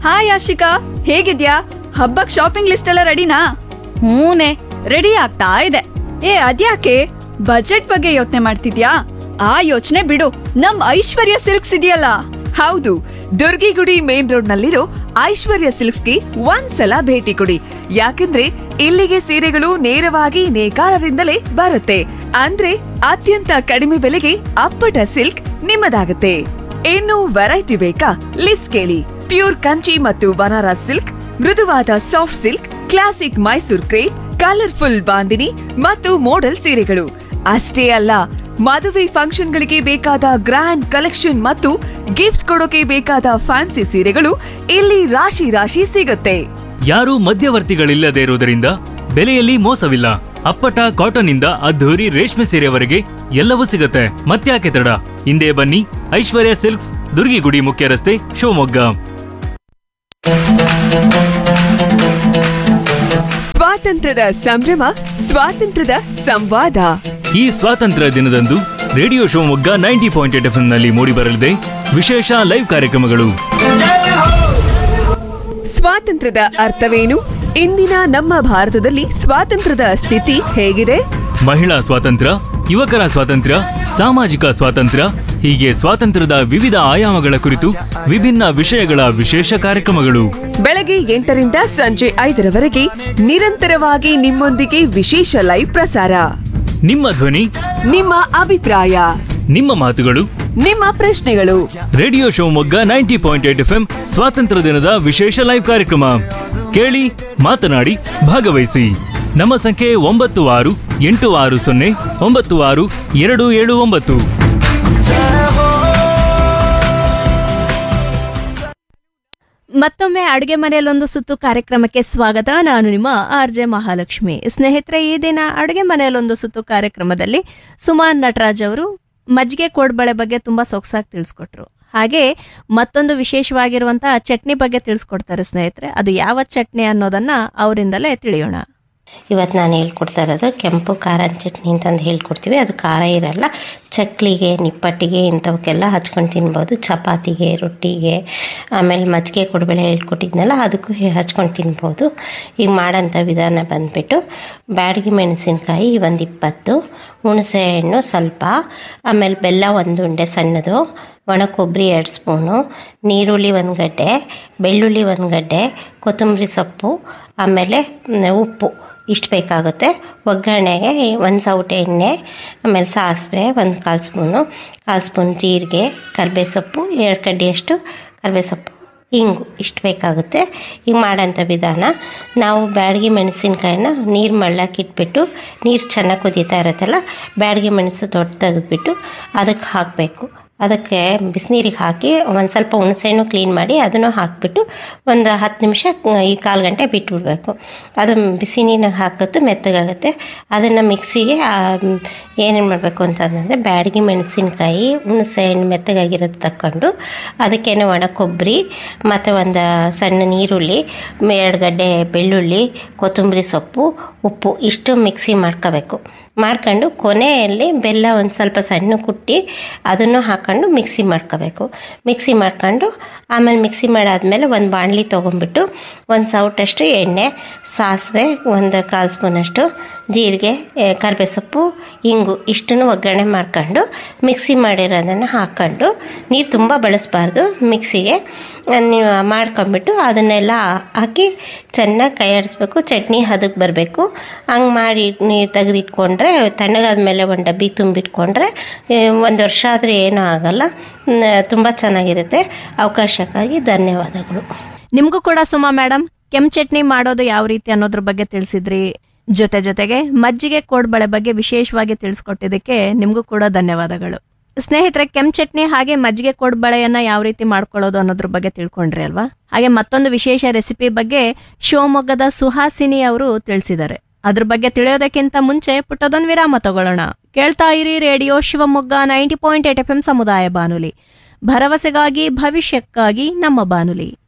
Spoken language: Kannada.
ಹಾಯ್ ಆಶಿಕಾ ಹೇಗಿದ್ಯಾ ಹಬ್ಬಕ್ ಶಾಪಿಂಗ್ ಲಿಸ್ಟ್ ಎಲ್ಲ ರೆಡಿನಾ ಹೂನೆ ರೆಡಿ ಆಗ್ತಾ ಇದೆ ಏ ಅದ್ಯಾಕೆ ಬಜೆಟ್ ಬಗ್ಗೆ ಯೋಚನೆ ಮಾಡ್ತಿದ್ಯಾ ಆ ಯೋಚನೆ ಬಿಡು ನಮ್ ಐಶ್ವರ್ಯ ಸಿಲ್ಕ್ಸ್ ಇದೆಯಲ್ಲ ಹೌದು ದುರ್ಗಿಗುಡಿ ಮೇನ್ ರೋಡ್ ನಲ್ಲಿರೋ ಐಶ್ವರ್ಯ ಸಿಲ್ಕ್ಸ್ಗೆ ಒಂದ್ಸಲ ಭೇಟಿ ಕೊಡಿ ಯಾಕಂದ್ರೆ ಇಲ್ಲಿಗೆ ಸೀರೆಗಳು ನೇರವಾಗಿ ನೇಕಾರರಿಂದಲೇ ಬರುತ್ತೆ ಅಂದ್ರೆ ಅತ್ಯಂತ ಕಡಿಮೆ ಬೆಲೆಗೆ ಅಪ್ಪಟ ಸಿಲ್ಕ್ ನಿಮ್ಮದಾಗುತ್ತೆ ಇನ್ನು ವೆರೈಟಿ ಬೇಕಾ ಲಿಸ್ಟ್ ಕೇಳಿ ಪ್ಯೂರ್ ಕಂಚಿ ಮತ್ತು ಬನಾರಸ್ ಸಿಲ್ಕ್ ಮೃದುವಾದ soft silk classic Mysore crepe colourful bandhani ಮತ್ತು ಮೋಡಲ್ ಸೀರೆಗಳು ಅಷ್ಟೇ ಅಲ್ಲ ಮದುವೆ ಫಂಕ್ಷನ್ಗಳಿಗೆ ಬೇಕಾದ ಗ್ರ್ಯಾಂಡ್ ಕಲೆಕ್ಷನ್ ಮತ್ತು ಗಿಫ್ಟ್ ಕೊಡೋಕೆ ಬೇಕಾದ ಫ್ಯಾನ್ಸಿ ಸೀರೆಗಳು ಇಲ್ಲಿ ರಾಶಿ ರಾಶಿ ಸಿಗುತ್ತೆ ಯಾರೂ ಮಧ್ಯವರ್ತಿಗಳಿಲ್ಲದೆ ಇರುವುದರಿಂದ ಬೆಲೆಯಲ್ಲಿ ಮೋಸವಿಲ್ಲ ಅಪ್ಪಟ ಕಾಟನ್ ಇಂದ ಅದ್ಧೂರಿ ರೇಷ್ಮೆ ಸೀರೆವರೆಗೆ ಎಲ್ಲವೂ ಸಿಗುತ್ತೆ ಮತ್ತ್ಯಾಕೆ ತಡ ಹಿಂದೆ ಬನ್ನಿ ಐಶ್ವರ್ಯ ಸಿಲ್ಕ್ಸ್ ದುರ್ಗಿಗುಡಿ ಮುಖ್ಯ ರಸ್ತೆ ಶಿವಮೊಗ್ಗ ಸ್ವಾತಂತ್ರ್ಯದ ಸಂಭ್ರಮ ಸ್ವಾತಂತ್ರ್ಯದ ಸಂವಾದ ಈ ಸ್ವಾತಂತ್ರ್ಯ ದಿನದಂದು radio Shivamogga ninety point eight F ನಲ್ಲಿ ಮೂಡಿಬರಲಿದೆ ವಿಶೇಷ ಲೈವ್ ಕಾರ್ಯಕ್ರಮಗಳು ಸ್ವಾತಂತ್ರ್ಯದ ಅರ್ಥವೇನು ಇಂದಿನ ನಮ್ಮ ಭಾರತದಲ್ಲಿ ಸ್ವಾತಂತ್ರ್ಯದ ಸ್ಥಿತಿ ಹೇಗಿದೆ ಮಹಿಳಾ ಸ್ವಾತಂತ್ರ್ಯ ಯುವಕರ ಸ್ವಾತಂತ್ರ್ಯ ಸಾಮಾಜಿಕ ಸ್ವಾತಂತ್ರ್ಯ ಹೀಗೆ ಸ್ವಾತಂತ್ರ್ಯದ ವಿವಿಧ ಆಯಾಮಗಳ ಕುರಿತು ವಿಭಿನ್ನ ವಿಷಯಗಳ ವಿಶೇಷ ಕಾರ್ಯಕ್ರಮಗಳು ಬೆಳಗ್ಗೆ ಎಂಟರಿಂದ ಸಂಜೆ ಐದರವರೆಗೆ ನಿರಂತರವಾಗಿ ನಿಮ್ಮೊಂದಿಗೆ ವಿಶೇಷ ಲೈವ್ ಪ್ರಸಾರ ನಿಮ್ಮ ಧ್ವನಿ ನಿಮ್ಮ ಅಭಿಪ್ರಾಯ ನಿಮ್ಮ ಮಾತುಗಳು ನಿಮ್ಮ ಪ್ರಶ್ನೆಗಳು radio Shivamogga ninety point eight F ಸ್ವಾತಂತ್ರ್ಯ ದಿನದ ವಿಶೇಷ ಲೈವ್ ಕಾರ್ಯಕ್ರಮ ಕೇಳಿ ಮಾತನಾಡಿ ಭಾಗವಹಿಸಿ ನಮ್ಮ ಸಂಖ್ಯೆ ಒಂಬತ್ತು ಆರು ಎಂಟು ಆರು ಸೊನ್ನೆ ಒಂಬತ್ತು ಆರು ಎರಡು ಏಳು ಒಂಬತ್ತು ಮತ್ತೊಮ್ಮೆ ಅಡುಗೆ ಮನೆಯಲ್ಲೊಂದು ಸುತ್ತು ಕಾರ್ಯಕ್ರಮಕ್ಕೆ ಸ್ವಾಗತ ನಾನು ನಿಮ್ಮ ಆರ್ ಜೆ ಮಹಾಲಕ್ಷ್ಮಿ ಸ್ನೇಹಿತರೆ ಈ ದಿನ ಅಡುಗೆ ಮನೆಯಲ್ಲೊಂದು ಸುತ್ತು ಕಾರ್ಯಕ್ರಮದಲ್ಲಿ ಸುಮಾನ್ ನಟರಾಜ್ ಅವರು ಮಜ್ಜಿಗೆ ಕೋಡ್ಬಳೆ ಬಗ್ಗೆ ತುಂಬಾ ಸೊಗಸಾಗಿ ತಿಳಿಸ್ಕೊಟ್ರು ಹಾಗೆ ಮತ್ತೊಂದು ವಿಶೇಷವಾಗಿರುವಂತಹ ಚಟ್ನಿ ಬಗ್ಗೆ ತಿಳಿಸ್ಕೊಡ್ತಾರೆ ಸ್ನೇಹಿತರೆ ಅದು ಯಾವ ಚಟ್ನಿ ಅನ್ನೋದನ್ನ ಅವರಿಂದಲೇ ತಿಳಿಯೋಣ ಇವತ್ತು ನಾನು ಹೇಳ್ಕೊಡ್ತಾ ಇರೋದು ಕೆಂಪು ಖಾರದ ಚಟ್ನಿ ಅಂತಂದು ಹೇಳ್ಕೊಡ್ತೀವಿ ಅದು ಖಾರ ಇರಲ್ಲ ಚಕ್ಲಿಗೆ ನಿಪ್ಪಟ್ಟಿಗೆ ಇಂಥವಕ್ಕೆಲ್ಲ ಹಚ್ಕೊಂಡು ತಿನ್ಬೋದು ಚಪಾತಿಗೆ ರೊಟ್ಟಿಗೆ ಆಮೇಲೆ ಮಜ್ಜಿಗೆ ಕೊಡಬೇಳೆ ಹೇಳ್ಕೊಟ್ಟಿದ್ನಲ್ಲ ಅದಕ್ಕೂ ಹೇ- ಹಚ್ಕೊಂಡು ತಿನ್ಬೋದು ಈಗ ಮಾಡೋಂಥ ವಿಧಾನ ಬಂದುಬಿಟ್ಟು ಬ್ಯಾಡಗಿ ಮೆಣಸಿನ್ಕಾಯಿ ಒಂದು ಇಪ್ಪತ್ತು ಹುಣಸೆ ಹಣ್ಣು ಸ್ವಲ್ಪ ಆಮೇಲೆ ಬೆಲ್ಲ ಒಂದು ಉಂಡೆ ಸಣ್ಣದು ಒಣ ಕೊಬ್ಬರಿ ಎರಡು ಸ್ಪೂನು ನೀರುಳ್ಳಿ ಒಂದು ಗಡ್ಡೆ ಬೆಳ್ಳುಳ್ಳಿ ಒಂದು ಗಡ್ಡೆ ಕೊತ್ತಂಬರಿ ಸೊಪ್ಪು ಆಮೇಲೆ ಮ್, ಉಪ್ಪು ಇಷ್ಟು ಬೇಕಾಗುತ್ತೆ ಒಗ್ಗರಣೆಗೆ ಒಂದು ಸೌಟೆ ಎಣ್ಣೆ ಆಮೇಲೆ ಸಾಸಿವೆ ಒಂದು ಕಾಲು ಸ್ಪೂನು ಕಾಲು ಸ್ಪೂನ್ ಜೀರಿಗೆ ಕರಿಬೇವು ಸೊಪ್ಪು ಎರಡು ಕಡ್ಡಿಯಷ್ಟು ಕರಿಬೇವು ಸೊಪ್ಪು ಹಿಂಗು ಇಷ್ಟು ಬೇಕಾಗುತ್ತೆ ಈಗ ಮಾಡೋಂಥ ವಿಧಾನ ನಾವು ಬ್ಯಾಡಗಿ ಮೆಣಸಿನ್ಕಾಯಿನ ನೀರು ಮಳ್ಳಕ್ಕೆ ಇಟ್ಬಿಟ್ಟು ನೀರು ಚೆನ್ನಾಗಿ ಕುದೀತಾ ಇರುತ್ತಲ್ಲ ಬ್ಯಾಡಗಿ ಮೆಣಸು ದೊಡ್ಡ ತೆಗೆದ್ಬಿಟ್ಟು ಅದಕ್ಕೆ ಹಾಕಬೇಕು ಅದಕ್ಕೆ ಬಿಸಿನೀರಿಗೆ ಹಾಕಿ ಒಂದು ಸ್ವಲ್ಪ ಹುಣಸೆಹಣ್ಣು ಕ್ಲೀನ್ ಮಾಡಿ ಅದನ್ನು ಹಾಕಿಬಿಟ್ಟು ಒಂದು ಹತ್ತು ನಿಮಿಷ ಈ ಕಾಲು ಗಂಟೆ ಬಿಟ್ಬಿಡ್ಬೇಕು ಅದು ಬಿಸಿ ನೀರಿನಾಗ ಹಾಕಿತ್ತು ಮೆತ್ತಗಾಗುತ್ತೆ ಅದನ್ನು ಮಿಕ್ಸಿಗೆ ಏನೇನು ಮಾಡಬೇಕು ಅಂತಂದರೆ ಬ್ಯಾಡಗಿ ಮೆಣಸಿನ್ಕಾಯಿ ಹುಣಸೆ ಹಣ್ಣು ಮೆತ್ತಗಾಗಿರೋದು ತಕ್ಕೊಂಡು ಅದಕ್ಕೇನೆ ಒಣ ಕೊಬ್ಬರಿ ಮತ್ತು ಒಂದು ಸಣ್ಣ ನೀರುಳ್ಳಿ ಎರಡು ಗಡ್ಡೆ ಬೆಳ್ಳುಳ್ಳಿ ಕೊತ್ತಂಬರಿ ಸೊಪ್ಪು ಉಪ್ಪು ಇಷ್ಟು ಮಿಕ್ಸಿ ಮಾಡ್ಕೋಬೇಕು ಮಾಡ್ಕೊಂಡು ಕೊನೆಯಲ್ಲಿ ಬೆಲ್ಲ ಒಂದು ಸ್ವಲ್ಪ ಸಣ್ಣ ಕುಟ್ಟಿ ಅದನ್ನು ಹಾಕ್ಕೊಂಡು ಮಿಕ್ಸಿ ಮಾಡ್ಕೋಬೇಕು ಮಿಕ್ಸಿ ಮಾಡ್ಕೊಂಡು ಆಮೇಲೆ ಮಿಕ್ಸಿ ಮಾಡಾದ್ಮೇಲೆ ಒಂದು ಬಾಣಲಿ ತೊಗೊಂಬಿಟ್ಟು ಒಂದು ಸೌಟಷ್ಟು ಎಣ್ಣೆ ಸಾಸಿವೆ ಒಂದು ಕಾಲು ಸ್ಪೂನಷ್ಟು ಜೀರಿಗೆ ಏ, ಕರಿಬೇವು ಸೊಪ್ಪು ಇಂಗು ಇಷ್ಟನ್ನು ಒಗ್ಗರಣೆ ಮಾಡ್ಕೊಂಡು ಮಿಕ್ಸಿ ಮಾಡಿರೋದನ್ನು ಹಾಕ್ಕೊಂಡು ನೀರು ತುಂಬ ಬಳಸಬಾರ್ದು ಮಿಕ್ಸಿಗೆ ನೀವು ಮಾಡ್ಕೊಂಬಿಟ್ಟು ಅದನ್ನೆಲ್ಲ ಹಾಕಿ ಚೆನ್ನಾಗಿ ಕೈ ಆಡಿಸ್ಬೇಕು ಚಟ್ನಿ ಹದಕ್ಕೆ ಬರಬೇಕು ಹಂಗೆ ಮಾಡಿ ನೀರು ತೆಗೆದಿಟ್ಕೊಂಡ್ರೆ ತಣ್ಣಗಾದ್ಮೇಲೆ ಒಂದು ಡಬ್ಬಿ ತುಂಬಿಟ್ಕೊಂಡ್ರೆ ಏ, ಒಂದು ವರ್ಷ ಆದರೂ ಏನೂ ಆಗಲ್ಲ ತುಂಬ ಚೆನ್ನಾಗಿರುತ್ತೆ ಅವಕಾಶಕ್ಕಾಗಿ ಧನ್ಯವಾದಗಳು ನಿಮಗೂ ಕೂಡ ಸುಮಾ ಮೇಡಮ್ ಕೆಂಪ್ ಚಟ್ನಿ ಮಾಡೋದು ಯಾವ ರೀತಿ ಅನ್ನೋದ್ರ ಬಗ್ಗೆ ತಿಳಿಸಿದ್ರಿ ಜೊತೆ ಜೊತೆಗೆ ಮಜ್ಜಿಗೆ ಕೋಡ್ಬಳೆ ಬಗ್ಗೆ ವಿಶೇಷವಾಗಿ ತಿಳಿಸ್ಕೊಟ್ಟಿದ್ದಕ್ಕೆ ನಿಮಗೂ ಕೂಡ ಧನ್ಯವಾದಗಳು ಸ್ನೇಹಿತರೆ ಕೆಂಪ್ ಚಟ್ನಿ ಹಾಗೆ ಮಜ್ಜಿಗೆ ಕೋಡ್ಬಳೆಯನ್ನ ಯಾವ ರೀತಿ ಮಾಡ್ಕೊಳ್ಳೋದು ಅನ್ನೋದ್ರ ಬಗ್ಗೆ ತಿಳ್ಕೊಂಡ್ರಿ ಅಲ್ವಾ ಹಾಗೆ ಮತ್ತೊಂದು ವಿಶೇಷ ರೆಸಿಪಿ ಬಗ್ಗೆ ಶಿವಮೊಗ್ಗದ ಸುಹಾಸಿನಿ ಅವರು ತಿಳಿಸಿದ್ದಾರೆ ಅದ್ರ ಬಗ್ಗೆ ತಿಳಿಯೋದಕ್ಕಿಂತ ಮುಂಚೆ ಪುಟ್ಟದೊಂದು ವಿರಾಮ ತಗೊಳ್ಳೋಣ ಕೇಳ್ತಾ ಇರಿ radio Shivamogga ninety point eight F M ಸಮುದಾಯ ಬಾನುಲಿ ಭರವಸೆಗಾಗಿ ಭವಿಷ್ಯಕ್ಕಾಗಿ ನಮ್ಮ ಬಾನುಲಿ